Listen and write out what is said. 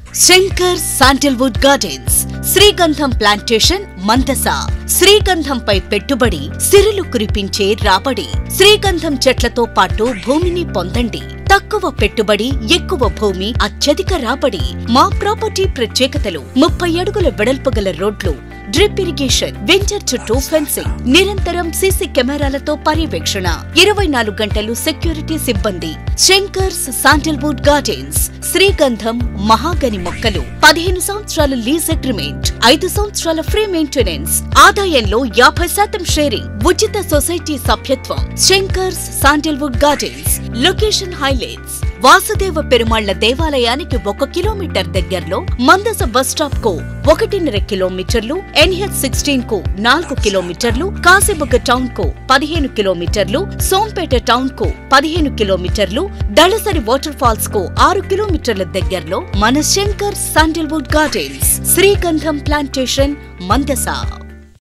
Shankar sandalwood gardens శ్రీగంధం plantation Mandasa శ్రీగంధంపై పెట్టుబడి సిరులు కురిపించే రాబడి శ్రీగంధం చెట్లతో పాటు భూమిని పొందండి తక్కువ పెట్టుబడి ఎక్కువ భూమి అత్యధిక రాబడి మా ప్రాపర్టీ ప్రత్యేకతలు ముప్పై అడుగుల వెడల్పు గల రోడ్లు డ్రిప్ ఇరిగేషన్ వెంచర్ చుట్టూ ఫెన్సింగ్ నిరంతరం సీసీ కెమెరాలతో పర్యవేక్షణ ఇరవై నాలుగు గంటలు సెక్యూరిటీ సిబ్బంది శంకర్స్ శాండిల్వుడ్ గార్డెన్స్ శ్రీగంధం మహాగని మొక్కలు పదిహేను సంవత్సరాల లీజ్ అగ్రిమెంట్ ఐదు సంవత్సరాల ఫ్రీ మెయింటెనెన్స్ ఆదాయంలో యాభై శాతం షేరింగ్ ఉచిత సొసైటీ సభ్యత్వం Shankar's sandalwood gardens location highlights Vasudeva పెరుమాళ్ల దేవాలయానికి ఒక కిలోమీటర్ దగ్గరలో మందస బస్ స్టాప్ కు ఒకటిన్నర కిలోమీటర్లు ఎన్హెచ్ సిక్స్టీన్ కు నాలుగు కిలోమీటర్లు కాశీబుగ్గ టౌన్ కు పదిహేను కిలోమీటర్లు సోంపేట టౌన్ కు పదిహేను కిలోమీటర్లు దళసరి వాటర్ ఫాల్స్ కు ఆరు కిలోమీటర్ల దగ్గరలో మన శంకర్ శాండిల్వుడ్ గార్డెన్స్ శ్రీగంధం ప్లాంటేషన్ మందస